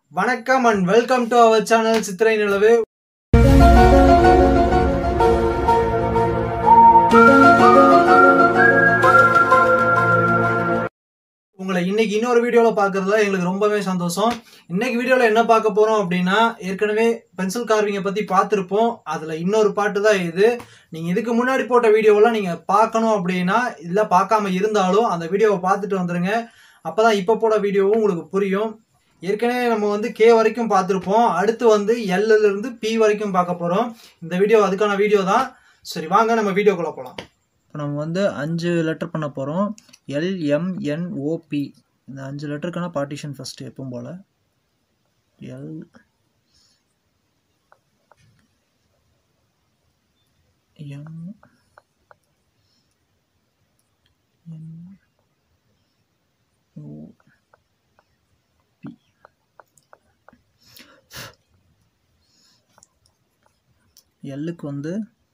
வணக்கம் and welcome to our channel Chithirai Nilavu உங்களை இன்னைக்கு இன்னொரு வீடியோவில் பார்க்கறதுல எங்களுக்கு ரொம்பவே சந்தோஷம் இன்னைக்கு வீடியோவில் என்ன பார்க்க போகிறோம் அப்படின்னா ஏற்கனவே பென்சில் கார்விங்கை பற்றி பார்த்துருப்போம் அதில் இன்னொரு பாட்டு தான் இது நீங்கள் இதுக்கு முன்னாடி போட்ட வீடியோவெல்லாம் நீங்கள் பார்க்கணும் அப்படின்னா இல்லை பார்க்காம இருந்தாலும் அந்த வீடியோவை பார்த்துட்டு வந்துருங்க அப்போ தான் இப்போ போட வீடியோவும் உங்களுக்கு புரியும் ஏற்கனவே நம்ம வந்து கே வரைக்கும் பார்த்துருப்போம் அடுத்து வந்து L ல இருந்து பி வரைக்கும் பார்க்க போகிறோம் இந்த வீடியோ அதுக்கான வீடியோ தான் சரி வாங்க நம்ம வீடியோக்குள்ளே போகலாம் இப்போ நம்ம வந்து அஞ்சு லெட்டர் பண்ண போகிறோம் எல்எம்என்ஓபி இந்த அஞ்சு லெட்டருக்கான பார்ட்டிஷன் ஃபஸ்ட்டு எப்பவும் போல் L M N O P எல்லுக்கு வந்து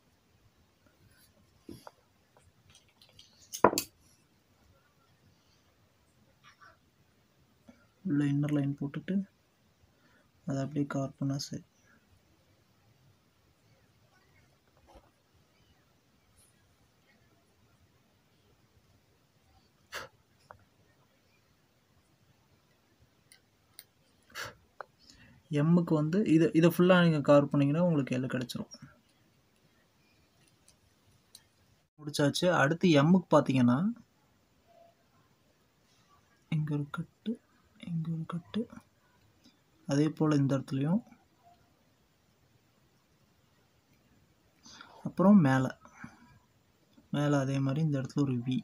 உள்ள இன்னர் லைன் போட்டுட்டு அதை அப்படியே கவர் பண்ணா சரி எம்முக்கு வந்து இது இதை ஃபுல்லாக நீங்கள் கவர் பண்ணிங்கன்னா உங்களுக்கு எல்லு கிடச்சிரும் முடிச்சாச்சு அடுத்து எம்முக்கு பார்த்தீங்கன்னா இங்கே ஒரு கட்டு இங்கே ஒரு கட்டு அதே போல் இந்த இடத்துலையும் அப்புறம் மேலே மேலே அதே மாதிரி இந்த இடத்துல ஒரு வி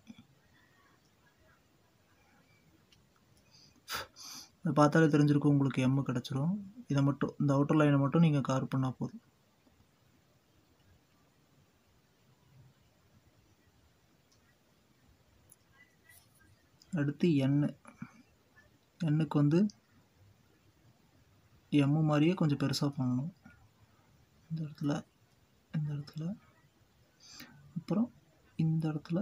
இதை பார்த்தாலே தெரிஞ்சிருக்கும் உங்களுக்கு எம்மு கிடச்சிரும் இதை மட்டும் இந்த அவுட்டர் லைனை மட்டும் நீங்கள் கவர் பண்ணால் போதும் அடுத்து எண்ணு எண்ணுக்கு வந்து எம்மு மாதிரியே கொஞ்சம் பெருசாக பண்ணணும் இந்த இடத்துல இந்த இடத்துல அப்புறம் இந்த இடத்துல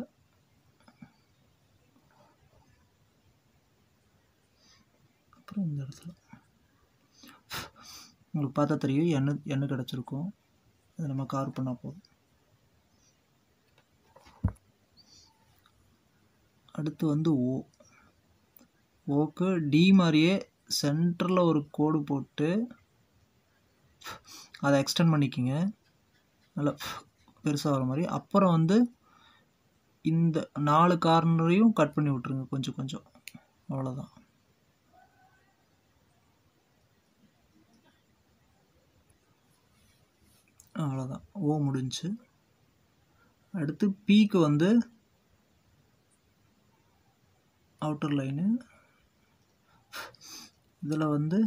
அப்புறம் இந்த இடத்துல உங்களுக்கு பார்த்தா தெரியும் எண்ணெய் எண்ணெய் கிடச்சிருக்கும் அதை நம்ம கார் பண்ணால் போதும் அடுத்து வந்து ஓ ஓக்கு டி மாதிரியே சென்டரில் ஒரு கோடு போட்டு அதை எக்ஸ்டெண்ட் பண்ணிக்கிங்க நல்லா பெருசாக வர மாதிரி அப்புறம் வந்து இந்த நாலு கார்னரையும் கட் பண்ணி விட்ருங்க கொஞ்சம் கொஞ்சம் அவ்வளோதான் அவ்வளோதான் ஓ முடிஞ்சு அடுத்து பீக்கு வந்து அவுட்டர் லைனு இதில் வந்து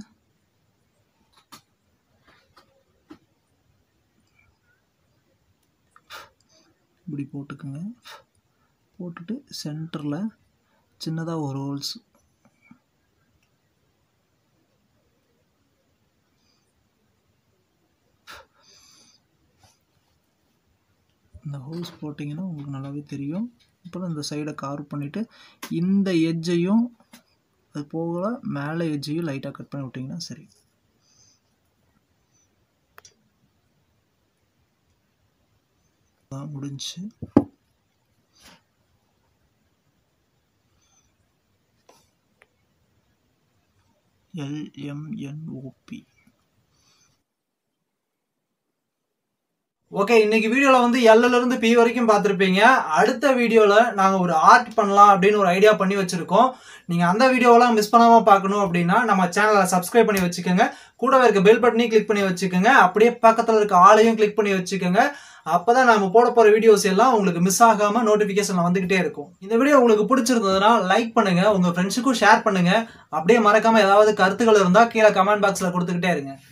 இப்படி போட்டுக்குங்க போட்டுட்டு சென்டரில் சின்னதாக ஒரு ஹோல்ஸ் இந்த ஹோல்ஸ் போட்டிங்கன்னா உங்களுக்கு நல்லாவே தெரியும் அப்புறம் இந்த சைடை கார்வ் பண்ணிவிட்டு இந்த எட்ஜையும் அது போக மேலே எட்ஜையும் லைட்டாக கட் பண்ணி விட்டிங்கன்னா சரி தான் முடிஞ்சு எல்எம்என்ஓபி ஓகே இன்னைக்கு வீடியோவில் வந்து L ல இருந்து பி வரைக்கும் பார்த்துருப்பீங்க அடுத்த வீடியோவில் நாங்கள் ஒரு ஆர்ட் பண்ணலாம் அப்படின்னு ஒரு ஐடியா பண்ணி வச்சுருக்கோம் நீங்கள் அந்த வீடியோவெல்லாம் மிஸ் பண்ணாமல் பார்க்கணும் அப்படின்னா நம்ம சேனலை சப்ஸ்கிரைப் பண்ணி வச்சுக்கோங்க கூடவே இருக்க பெல் பட்டனையும் கிளிக் பண்ணி வச்சுக்கோங்க அப்படியே பக்கத்தில் இருக்க ஆளையும் கிளிக் பண்ணி வச்சுக்கோங்க அப்போ தான் நம்ம போட போகிற வீடியோஸ் எல்லாம் உங்களுக்கு மிஸ் ஆகாமல் நோட்டிஃபிகேஷன் வந்துக்கிட்டே இருக்கும் இந்த வீடியோ உங்களுக்கு பிடிச்சிருந்ததுன்னா லைக் பண்ணுங்கள் உங்கள் ஃப்ரெண்ட்ஸுக்கும் ஷேர் பண்ணுங்கள் அப்படியே மறக்காமல் ஏதாவது கருத்துக்கள் இருந்தால் கீழே கமெண்ட் பாக்ஸில் கொடுத்துக்கிட்டே இருங்க